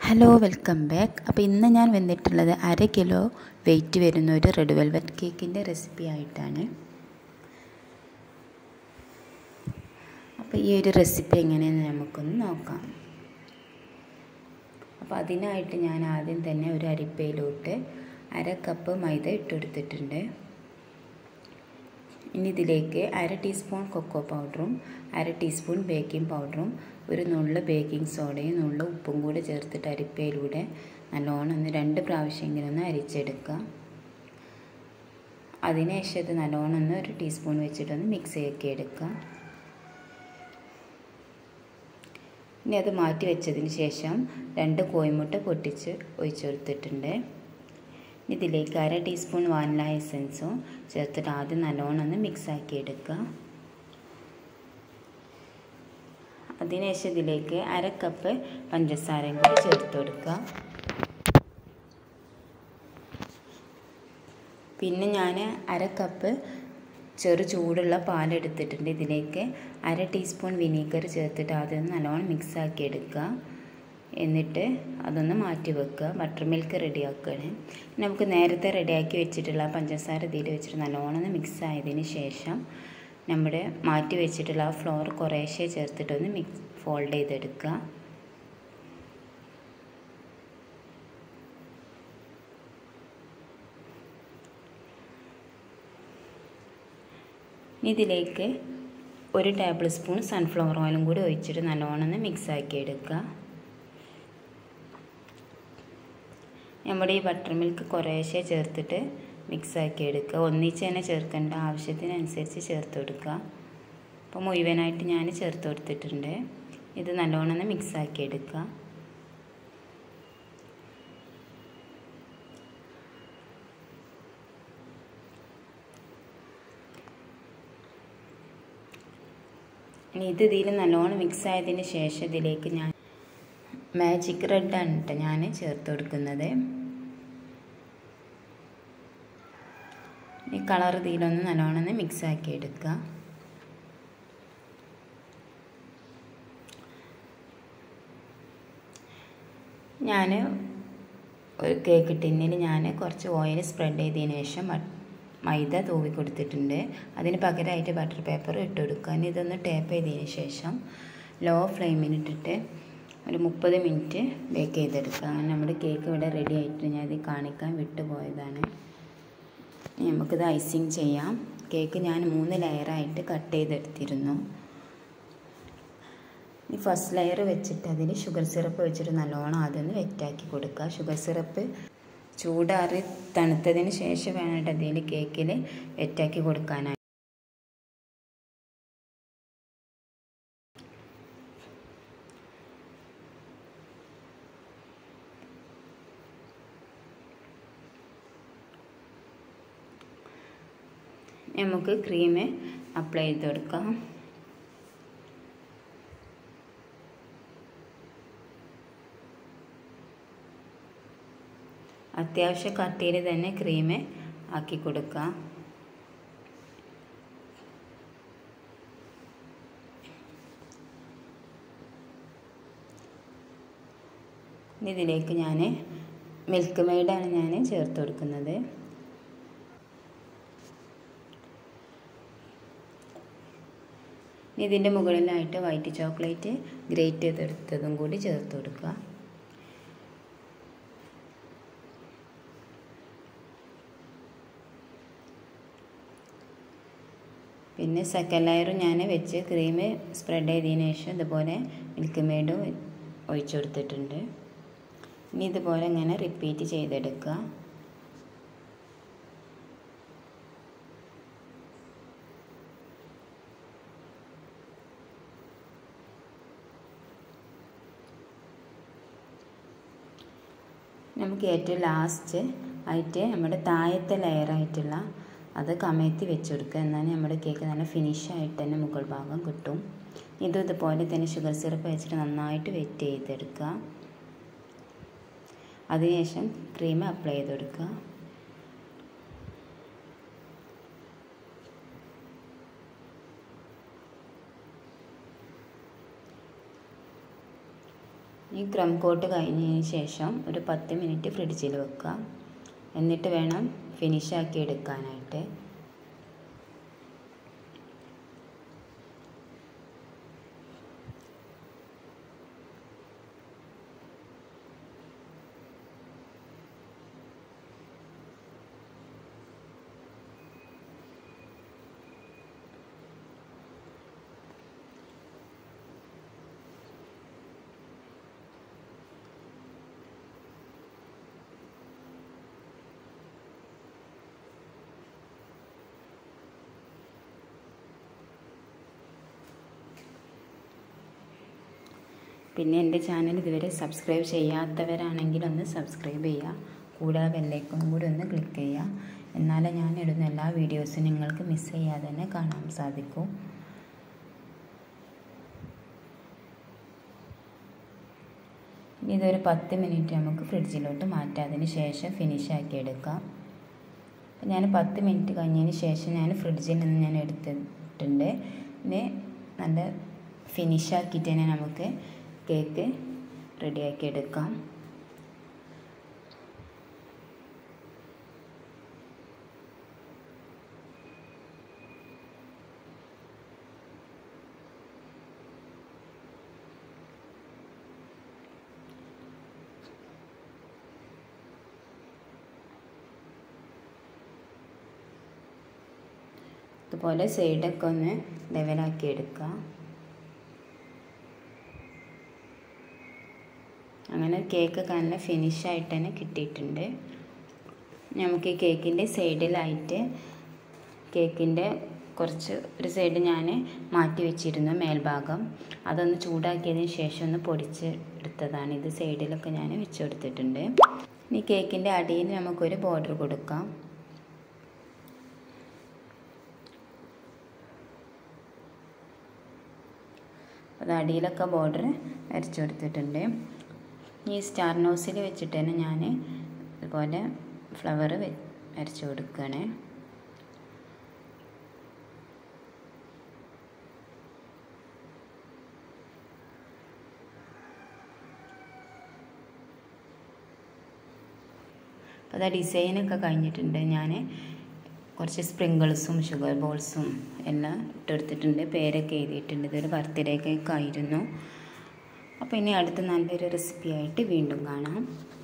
hello welcome back അപ്പോൾ ഇന്ന് ഞാൻ വന്നിട്ടുള്ളത് അര കിലോ വെയിറ്റ് വരുന്ന ഒരു റെഡ് വെൽവെറ്റ് കേക്കിൻ്റെ റെസിപ്പി ആയിട്ടാണ് അപ്പോൾ ഈ ഒരു റെസിപ്പി എങ്ങനെയെന്ന് നമുക്കൊന്ന് നോക്കാം അപ്പോൾ അതിനായിട്ട് ഞാൻ ആദ്യം തന്നെ ഒരു അരിപ്പയിലോട്ട് അര കപ്പ് മൈദ ഇട്ടെടുത്തിട്ടുണ്ട് ഇനി ഇതിലേക്ക് അര ടീസ്പൂൺ കൊക്കോ പൗഡറും അര ടീസ്പൂൺ ബേക്കിംഗ് പൗഡറും ഒരു നുള്ള ബേക്കിംഗ് സോഡയും നുള്ള ഉപ്പും കൂടെ ചേർത്തിട്ട് അരിപ്പയിലൂടെ നല്ലോണം ഒന്ന് രണ്ട് പ്രാവശ്യമെങ്കിലും ഒന്ന് അരിച്ചെടുക്കുക അതിനുശേഷം ഇത് നല്ലോണം ഒന്ന് ഒരു ടീസ്പൂൺ വെച്ചിട്ടൊന്ന് മിക്സ് ആക്കി എടുക്കുക ഇനി അത് മാറ്റി വെച്ചതിന് ശേഷം രണ്ട് കോഴിമുട്ട പൊട്ടിച്ച് ഒഴിച്ചെടുത്തിട്ടുണ്ട് ഇതിലേക്ക് അര ടീസ്പൂൺ വാനില എസൻസും ചേർത്തിട്ട് ആദ്യം നല്ലോണം ഒന്ന് മിക്സ് ആക്കി എടുക്കുക അതിനുശേഷം ഇതിലേക്ക് അര കപ്പ് പഞ്ചസാരയും കൂടി ചേർത്ത് കൊടുക്കുക പിന്നെ ഞാൻ അര കപ്പ് ചെറു ചൂടുള്ള പാലെടുത്തിട്ടുണ്ട് ഇതിലേക്ക് അര ടീസ്പൂൺ വിനീഗർ ചേർത്തിട്ട് ആദ്യം നല്ലോണം മിക്സ് ആക്കി എടുക്കുക എന്നിട്ട് അതൊന്ന് മാറ്റി വെക്കുക ബട്ടർ മിൽക്ക് റെഡിയാക്കുകയാണ് നമുക്ക് നേരത്തെ റെഡിയാക്കി വെച്ചിട്ടുള്ള പഞ്ചസാര ഇതിൽ വെച്ചിട്ട് നല്ലോണം ഒന്ന് മിക്സ് ആയതിന് ശേഷം നമ്മുടെ മാറ്റി വെച്ചിട്ടുള്ള ആ ഫ്ലോർ കുറേശ്ശെ ചേർത്തിട്ടൊന്ന് മിക്സ് ഫോൾഡ് ചെയ്തെടുക്കുക ഇതിലേക്ക് ഒരു ടേബിൾ സ്പൂൺ സൺഫ്ലവർ ഓയിലും കൂടി ഒഴിച്ചിട്ട് നല്ലോണം ഒന്ന് മിക്സ് ആക്കി എടുക്കുക നമ്മുടെ ഈ ബട്ടർ മിൽക്ക് കുറേശ്ശെ ചേർത്തിട്ട് മിക്സ് ആക്കി എടുക്കുക ഒന്നിച്ച് തന്നെ ചേർക്കേണ്ട ആവശ്യത്തിനനുസരിച്ച് ചേർത്ത് കൊടുക്കുക അപ്പോൾ മുഴുവനായിട്ട് ഞാൻ ചേർത്ത് കൊടുത്തിട്ടുണ്ട് ഇത് നല്ലോണം ഒന്ന് മിക്സ് ആക്കി എടുക്കുക ഇനി ഇത് ഇതിൽ നല്ലോണം മിക്സ് ആയതിന് ശേഷം ഇതിലേക്ക് ഞാൻ മാജിക് റെഡാണ് കേട്ടോ ഞാൻ ചേർത്ത് കൊടുക്കുന്നത് ഈ കളർ ഇതിലൊന്ന് നല്ലോണം ഒന്ന് മിക്സ് ആക്കി എടുക്കുക ഞാൻ ഒരു കേക്ക് ടിന്നിൽ ഞാൻ കുറച്ച് ഓയിൽ സ്പ്രെഡ് ചെയ്തതിന് ശേഷം മൈദ തൂവി കൊടുത്തിട്ടുണ്ട് അതിന് പകരമായിട്ട് ബട്ടർ പേപ്പർ ഇട്ട് കൊടുക്കുക ഇനി ഇതൊന്ന് ടേപ്പ് ചെയ്തതിന് ശേഷം ലോ ഫ്ലെയിമിലിട്ടിട്ട് ഒരു മുപ്പത് മിനിറ്റ് ബേക്ക് ചെയ്തെടുക്കുക അങ്ങനെ നമ്മുടെ കേക്ക് ഇവിടെ റെഡി ആയിട്ട് ഞാൻ ഇത് കാണിക്കാൻ വിട്ടുപോയതാണ് നമുക്കിത് ഐസിങ് ചെയ്യാം കേക്ക് ഞാൻ മൂന്ന് ലെയറായിട്ട് കട്ട് ചെയ്തെടുത്തിരുന്നു ഈ ഫസ്റ്റ് ലെയർ വെച്ചിട്ട് അതിൽ ഷുഗർ സിറപ്പ് വെച്ചിട്ട് നല്ലോണം ആദ്യം ഒന്ന് വെറ്റാക്കി കൊടുക്കുക ഷുഗർ സിറപ്പ് ചൂടാറി തണുത്തതിന് ശേഷം വേണം അതിൽ കേക്കിൽ വെറ്റാക്കി കൊടുക്കാനായി നമുക്ക് ക്രീം അപ്ലൈ ചെയ്ത് കൊടുക്കാം അത്യാവശ്യം കട്ടിയിൽ തന്നെ ക്രീം ആക്കി കൊടുക്കാം ഇതിലേക്ക് ഞാൻ മിൽക്ക് മെയ്ഡാണ് ഞാൻ ചേർത്ത് കൊടുക്കുന്നത് ഇതിൻ്റെ മുകളിലായിട്ട് വൈറ്റ് ചോക്ലേറ്റ് ഗ്രേറ്റ് ചെയ്തെടുത്തതും കൂടി ചേർത്ത് കൊടുക്കുക പിന്നെ സെക്കൻഡ് ലെയറും ഞാൻ വെച്ച് ക്രീം സ്പ്രെഡ് ചെയ്തതിന് ശേഷം ഇതുപോലെ മിൽക്ക് മെയ്ഡും ഒഴിച്ചു കൊടുത്തിട്ടുണ്ട് ഇനി ഇതുപോലെ ഇങ്ങനെ റിപ്പീറ്റ് ചെയ്തെടുക്കുക നമുക്ക് ഏറ്റവും ലാസ്റ്റ് ആയിട്ട് നമ്മുടെ താഴത്തെ ലെയറായിട്ടുള്ള അത് കമഴ്ത്തി വെച്ച് കൊടുക്കുക എന്നാൽ നമ്മുടെ കേക്ക് നല്ല ഫിനിഷ് ആയിട്ട് തന്നെ മുകൾ ഭാഗം കിട്ടും ഇതും ഇതുപോലെ തന്നെ ഷുഗർ സിറപ്പ് വെച്ചിട്ട് നന്നായിട്ട് വെറ്റ് ചെയ്തെടുക്കുക അതിനുശേഷം ക്രീം അപ്ലൈ ചെയ്ത് കൊടുക്കുക ഈ ക്രം കോട്ട് കഴിഞ്ഞതിന് ശേഷം ഒരു പത്ത് മിനിറ്റ് ഫ്രിഡ്ജിൽ വെക്കുക എന്നിട്ട് വേണം ഫിനിഷ് ആക്കി എടുക്കാനായിട്ട് പിന്നെ എൻ്റെ ചാനൽ ഇതുവരെ സബ്സ്ക്രൈബ് ചെയ്യാത്തവരാണെങ്കിൽ ഒന്ന് സബ്സ്ക്രൈബ് ചെയ്യുക കൂടാതെ ബെല്ലൈക്കണും കൂടി ഒന്ന് ക്ലിക്ക് ചെയ്യുക എന്നാലേ ഞാൻ ഇടുന്ന എല്ലാ വീഡിയോസും നിങ്ങൾക്ക് മിസ് ചെയ്യാതെ തന്നെ കാണാൻ സാധിക്കും ഇനി ഇതൊരു പത്ത് മിനിറ്റ് നമുക്ക് ഫ്രിഡ്ജിലോട്ട് മാറ്റാം അതിന് ശേഷം ഫിനിഷ് ആക്കി എടുക്കാം അപ്പം ഞാൻ പത്ത് മിനിറ്റ് കഴിഞ്ഞതിന് ശേഷം ഞാൻ ഫ്രിഡ്ജിൽ നിന്ന് ഞാൻ എടുത്തിട്ടുണ്ട് പിന്നെ നല്ല ഫിനിഷ് ആക്കിയിട്ട് തന്നെ നമുക്ക് കേക്ക് റെഡിയാക്കി എടുക്കാം ഇതുപോലെ സൈഡൊക്കെ ഒന്ന് ലെവലാക്കി എടുക്കുക അങ്ങനെ കേക്ക് നല്ല ഫിനിഷായിട്ട് തന്നെ കിട്ടിയിട്ടുണ്ട് നമുക്ക് ഈ കേക്കിൻ്റെ സൈഡിലായിട്ട് കേക്കിൻ്റെ കുറച്ച് ഒരു സൈഡ് ഞാൻ മാറ്റി വെച്ചിരുന്നു മേൽഭാഗം അതൊന്ന് ചൂടാക്കിയതിന് ശേഷം ഒന്ന് പൊടിച്ച് എടുത്തതാണ് ഇത് സൈഡിലൊക്കെ ഞാൻ വെച്ച് കൊടുത്തിട്ടുണ്ട് ഇനി കേക്കിൻ്റെ അടിയിൽ നമുക്കൊരു ബോർഡർ കൊടുക്കാം അത് അടിയിലൊക്കെ ബോർഡർ വരച്ചു കൊടുത്തിട്ടുണ്ട് ഈ സ്റ്റാർ നോസിൽ വെച്ചിട്ട് തന്നെ ഞാൻ ഇതുപോലെ ഫ്ലവർ വരച്ചു കൊടുക്കുകയാണ് അപ്പോൾ അത് ഡിസൈനൊക്കെ കഴിഞ്ഞിട്ടുണ്ട് ഞാൻ കുറച്ച് സ്പ്രിങ്കിൾസും ഷുഗർ ബോൾസും എല്ലാം ഇട്ടെടുത്തിട്ടുണ്ട് പേരൊക്കെ എഴുതിയിട്ടുണ്ട് ഇതൊരു ബർത്ത്ഡേ കേക്ക് ആയിരുന്നു അപ്പോൾ ഇനി അടുത്ത നല്ലൊരു റെസിപ്പി ആയിട്ട് വീണ്ടും കാണാം